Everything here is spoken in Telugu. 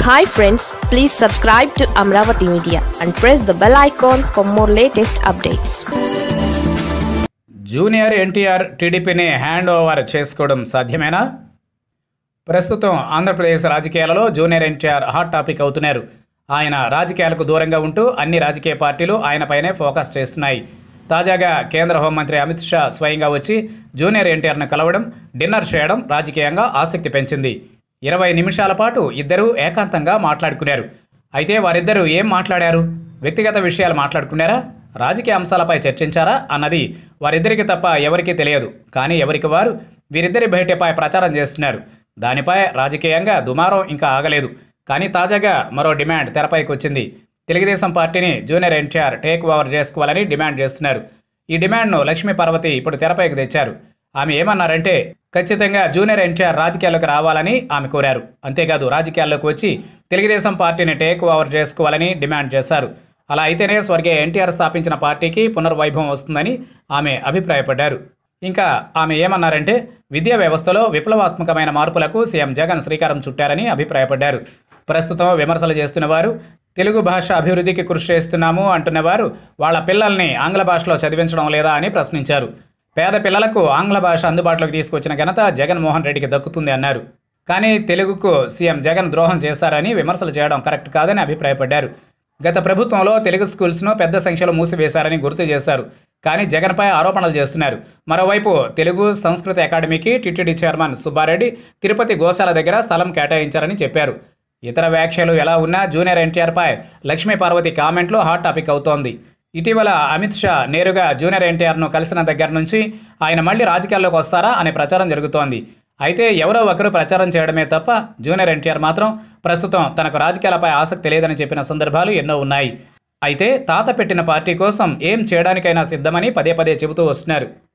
hi friends please subscribe to Amaravati media and press the bell icon for more latest updates junior NTR టీడీపీని హ్యాండ్ ఓవర్ చేసుకోవడం సాధ్యమేనా ప్రస్తుతం ఆంధ్రప్రదేశ్ రాజకీయాలలో జూనియర్ ఎన్టీఆర్ హాట్ టాపిక్ అవుతున్నారు ఆయన రాజకీయాలకు దూరంగా ఉంటూ అన్ని రాజకీయ పార్టీలు ఆయనపైనే ఫోకస్ చేస్తున్నాయి తాజాగా కేంద్ర హోంమంత్రి అమిత్ షా స్వయంగా వచ్చి జూనియర్ ఎన్టీఆర్ను కలవడం డిన్నర్ చేయడం రాజకీయంగా ఆసక్తి పెంచింది ఇరవై నిమిషాల పాటు ఇద్దరూ ఏకాంతంగా మాట్లాడుకున్నారు అయితే వారిద్దరూ ఏం మాట్లాడారు వ్యక్తిగత విషయాలు మాట్లాడుకున్నారా రాజకీయ అంశాలపై చర్చించారా అన్నది వారిద్దరికి తప్ప ఎవరికీ తెలియదు కానీ ఎవరికి వారు వీరిద్దరి భేటీపై ప్రచారం చేస్తున్నారు దానిపై రాజకీయంగా దుమారం ఇంకా ఆగలేదు కానీ తాజాగా మరో డిమాండ్ తెరపైకి వచ్చింది తెలుగుదేశం పార్టీని జూనియర్ ఎన్టీఆర్ టేక్ ఓవర్ చేసుకోవాలని డిమాండ్ చేస్తున్నారు ఈ డిమాండ్ను లక్ష్మీ పార్వతి ఇప్పుడు తెరపైకి తెచ్చారు ఆమె ఏమన్నారంటే ఖచ్చితంగా జూనియర్ ఎన్టీఆర్ రాజకీయాల్లోకి రావాలని ఆమె కోరారు అంతేకాదు రాజకీయాల్లోకి వచ్చి తెలుగుదేశం పార్టీని టేక్ ఓవర్ చేసుకోవాలని డిమాండ్ చేశారు అలా అయితేనే స్వర్గీయ ఎన్టీఆర్ స్థాపించిన పార్టీకి పునర్వైభవం వస్తుందని ఆమె అభిప్రాయపడ్డారు ఇంకా ఆమె ఏమన్నారంటే విద్యా వ్యవస్థలో విప్లవాత్మకమైన మార్పులకు సీఎం జగన్ శ్రీకారం చుట్టారని అభిప్రాయపడ్డారు ప్రస్తుతం విమర్శలు చేస్తున్న వారు తెలుగు భాష అభివృద్ధికి కృషి చేస్తున్నాము అంటున్నవారు వాళ్ళ పిల్లల్ని ఆంగ్ల భాషలో చదివించడం లేదా అని ప్రశ్నించారు పేద పిల్లలకు ఆంగ్ల భాష అందుబాటులోకి తీసుకొచ్చిన ఘనత జగన్మోహన్ రెడ్డికి దక్కుతుంది అన్నారు కానీ తెలుగుకు సీఎం జగన్ ద్రోహం చేశారని విమర్శలు చేయడం కరెక్ట్ కాదని అభిప్రాయపడ్డారు గత ప్రభుత్వంలో తెలుగు స్కూల్స్ను పెద్ద సంఖ్యలో మూసివేశారని గుర్తు చేశారు కానీ జగన్పై ఆరోపణలు చేస్తున్నారు మరోవైపు తెలుగు సంస్కృత అకాడమీకి టిటిడి చైర్మన్ సుబ్బారెడ్డి తిరుపతి గోశాల దగ్గర స్థలం కేటాయించారని చెప్పారు ఇతర వ్యాఖ్యలు ఎలా ఉన్నా జూనియర్ ఎన్టీఆర్పై లక్ష్మీ పార్వతి కామెంట్లు హాట్ టాపిక్ అవుతోంది ఇటీవల అమిత్ షా నేరుగా జూనియర్ ఎన్టీఆర్ను కలిసిన దగ్గర నుంచి ఆయన మళ్ళీ రాజకీయాల్లోకి వస్తారా అనే ప్రచారం జరుగుతోంది అయితే ఎవరో ఒకరు ప్రచారం చేయడమే తప్ప జూనియర్ ఎన్టీఆర్ మాత్రం ప్రస్తుతం తనకు రాజకీయాలపై ఆసక్తి లేదని చెప్పిన సందర్భాలు ఎన్నో ఉన్నాయి అయితే తాత పెట్టిన పార్టీ కోసం ఏం చేయడానికైనా సిద్ధమని పదే పదే చెబుతూ వస్తున్నారు